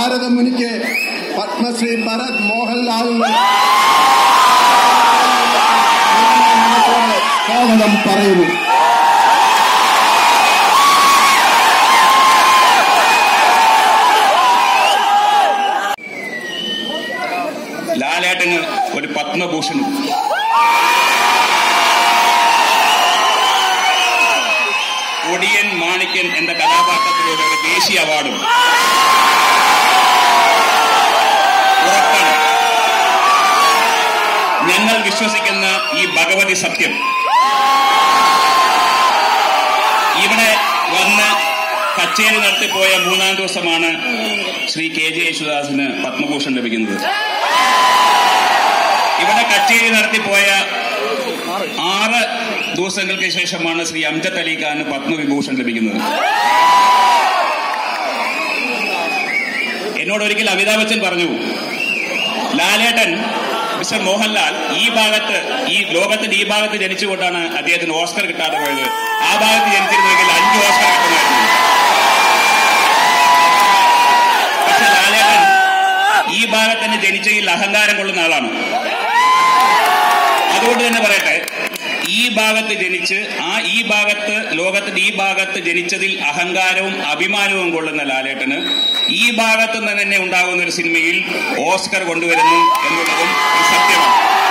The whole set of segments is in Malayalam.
നാരദമുനിക്ക് പത്മശ്രീ ഭരത് മോഹൻലാലിന് സ്വാഗതം പറയുന്നു ലാലേട്ടന് ഒരു പത്മഭൂഷൺ ഒടിയൻ മാണിക്യൻ എന്ന കഥാപാത്രത്തിലൂടെ ഒരു ദേശീയ അവാർഡും ഉറപ്പാണ് ഞങ്ങൾ വിശ്വസിക്കുന്ന ഈ ഭഗവതി സത്യം ഇവിടെ വന്ന് കച്ചേരി നടത്തിപ്പോയ മൂന്നാം ദിവസമാണ് ശ്രീ കെ ജെ യേശുദാസിന് പത്മഭൂഷൺ ലഭിക്കുന്നത് ഇവിടെ കച്ചേരി നടത്തിപ്പോയ ആറ് ദിവസങ്ങൾക്ക് ശേഷമാണ് ശ്രീ അംജദ് അലി ഖാന് പത്മവിഭൂഷൺ ലഭിക്കുന്നത് എന്നോട് ഒരിക്കൽ അമിതാഭ് ബച്ചൻ പറഞ്ഞു ലാലേട്ടൻ മിസ്റ്റർ മോഹൻലാൽ ഈ ഭാഗത്ത് ഈ ലോകത്തിന്റെ ഈ ഭാഗത്ത് ജനിച്ചുകൊണ്ടാണ് അദ്ദേഹത്തിന് ഓസ്കർ കിട്ടാതെ പോയത് ആ ഭാഗത്ത് ജനിച്ചിരുന്നെങ്കിൽ അഞ്ച് ഓസ്കർ കിട്ടുമായിരുന്നു പക്ഷെ ലാലേട്ടൻ ഈ ഭാഗത്ത് തന്നെ ജനിച്ചതിൽ അഹങ്കാരം കൊള്ളുന്ന ആളാണ് അതുകൊണ്ട് തന്നെ പറയട്ടെ ഈ ഭാഗത്ത് ജനിച്ച് ആ ഈ ഭാഗത്ത് ലോകത്തിന്റെ ഈ ഭാഗത്ത് ജനിച്ചതിൽ അഹങ്കാരവും അഭിമാനവും കൊള്ളുന്ന ലാലേട്ടന് ഈ ഭാഗത്ത് നിന്ന് തന്നെ ഉണ്ടാകുന്ന ഒരു സിനിമയിൽ ഓസ്കർ കൊണ്ടുവരുന്നു എന്നുള്ളതും ഒരു സത്യമാണ്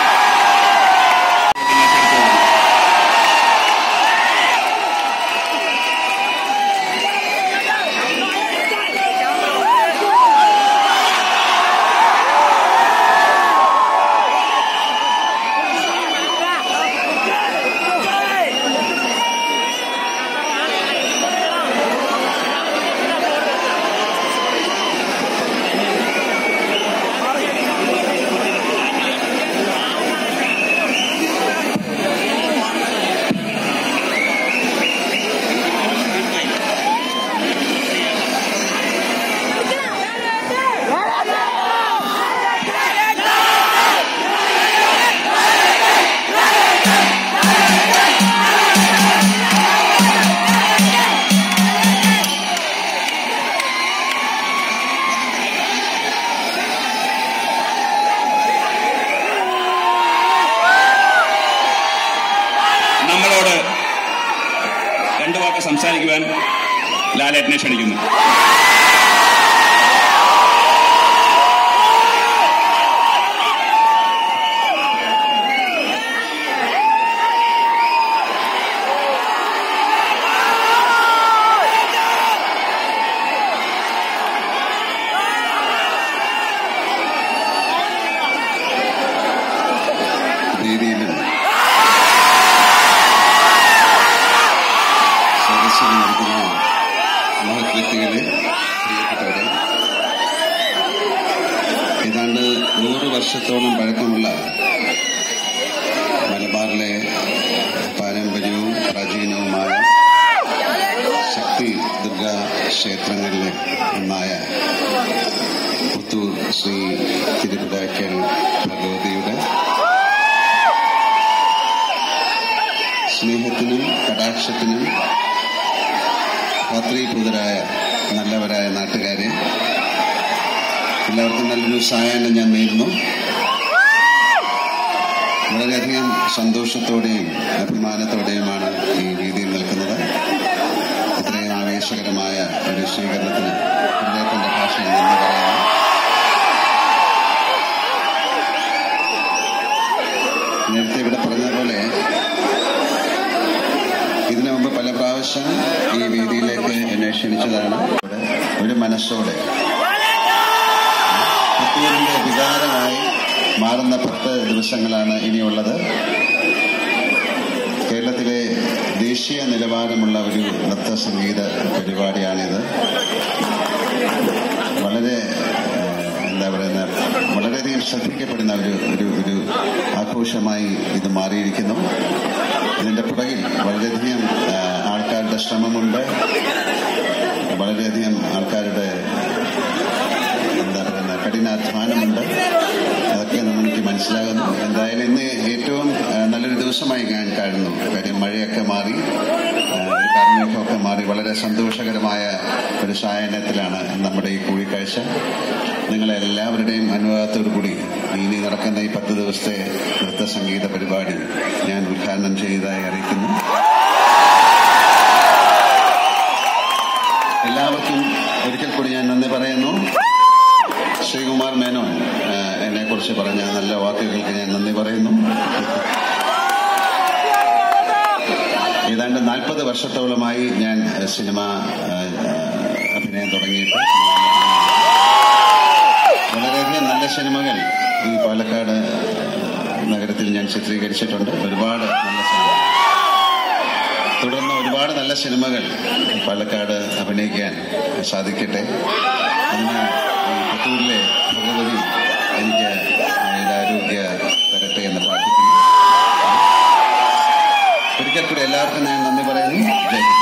നമ്മളോട് രണ്ടു വാക്ക് സംസാരിക്കുവാൻ ലാലേട്ടനെ ക്ഷണിക്കുന്നു വേദിയിലും സദസ്സിലും നടക്കുന്ന മഹത് വ്യക്തികളെ പ്രിയപ്പെട്ടവരെ ഏതാണ്ട് നൂറ് വർഷത്തോളം പഴക്കമുള്ള മലബാറിലെ പാരമ്പര്യവും പ്രാചീനവുമായ ശക്തി ദുർഗാ ക്ഷേത്രങ്ങളിലെ ഒന്നായ പുത്തൂർ ശ്രീ തിരുവിതാക്കൽ ഭഗവതിയുടെ സ്നേഹത്തിനും കടാക്ഷത്തിനും പാത്രീഭൂതരായ നല്ലവരായ നാട്ടുകാരെ എല്ലാവർക്കും നല്ലൊരു സായാഹ്നം ഞാൻ നേരുന്നു വളരെയധികം സന്തോഷത്തോടെയും അഭിമാനത്തോടെയുമാണ് ഈ രീതിയിൽ നിൽക്കുന്നത് ഇത്രയും ആവേശകരമായ ഒരു സ്വീകരണത്തിന് ഹൃദയത്തിന്റെ ഭാഷയിൽ നന്ദി പറയുന്നു നേരത്തെ ഇവിടെ പറഞ്ഞതുപോലെ ഇതിനു മുമ്പ് പല പ്രാവശ്യം ഈ വേദിയിലേക്ക് എന്നെ ക്ഷണിച്ചതാണ് ഒരു മനസ്സോടെ പുത്തൂരിന്റെ വികാരമായി മാറുന്ന പത്ത് ദിവസങ്ങളാണ് ഇനിയുള്ളത് കേരളത്തിലെ ദേശീയ നിലവാരമുള്ള ഒരു നൃത്ത സംഗീത പരിപാടിയാണിത് വളരെ ഏഹ്, എന്താ പറയുന്ന വളരെയധികം ശ്രദ്ധിക്കപ്പെടുന്ന ഒരു ഒരു ഒരു ആഘോഷമായി ഇത് മാറിയിരിക്കുന്നു ഇതിന്റെ പുറകിൽ വളരെയധികം ആ, ആൾക്കാരുടെ ശ്രമമുണ്ട് വളരെയധികം ആൾക്കാരുടെ എന്താ പറയുന്ന കഠിനാധ്വാനമുണ്ട് അതൊക്കെ നമുക്ക് മനസ്സിലാകുന്നു എന്തായാലും ഇന്ന് ഏറ്റവും ആ, നല്ലൊരു ദിവസം ദിവസമായി ഞാൻ കാണുന്നു കാര്യം മഴയൊക്കെ മാറി ആ, ഒരു കാർമേഘമൊക്കെ മാറി വളരെ സന്തോഷകരമായ ഒരു സായനത്തിലാണ് നമ്മുടെ ഈ കൂടിക്കാഴ്ച നിങ്ങളെല്ലാവരുടെയും അനുവാദത്തോടു കൂടി ഇനി നടക്കുന്ന ഈ പത്ത് ദിവസത്തെ നൃത്ത സംഗീത പരിപാടി ഞാൻ ഉദ്ഘാടനം ചെയ്തതായി അറിയിക്കുന്നു എല്ലാവർക്കും ഒരിക്കൽ കൂടി ഞാൻ നന്ദി പറയുന്നു ശ്രീകുമാർ മേനോൻ എന്നെ കുറിച്ച് പറഞ്ഞ നല്ല വാക്കുകൾക്ക് ഞാൻ നന്ദി പറയുന്നു ഏതാണ്ട് നാൽപ്പത് വർഷത്തോളമായി ഞാൻ ഏഹ്, സിനിമ ഏഹ്, അഭിനയം തുടങ്ങിയിട്ട് വളരെയധികം നല്ല സിനിമകൾ ഈ പാലക്കാട് നഗരത്തിൽ ഞാൻ ചിത്രീകരിച്ചിട്ടുണ്ട് ഒരുപാട് നല്ല സിനിമകൾ തുടർന്ന് ഒരുപാട് നല്ല സിനിമകൾ പാലക്കാട് അഭിനയിക്കാൻ സാധിക്കട്ടെ അതിന് ഈ പുത്തൂരിലെ ഭഗവതി എനിക്ക് ആയുരാരോഗ്യ തരട്ടെ എന്ന് പ്രാർത്ഥിക്കുന്നു ഒരിക്കൽ കൂടി എല്ലാവർക്കും ഞാൻ നന്ദി പറയുന്നു ജയ് ഹിന്ദ്.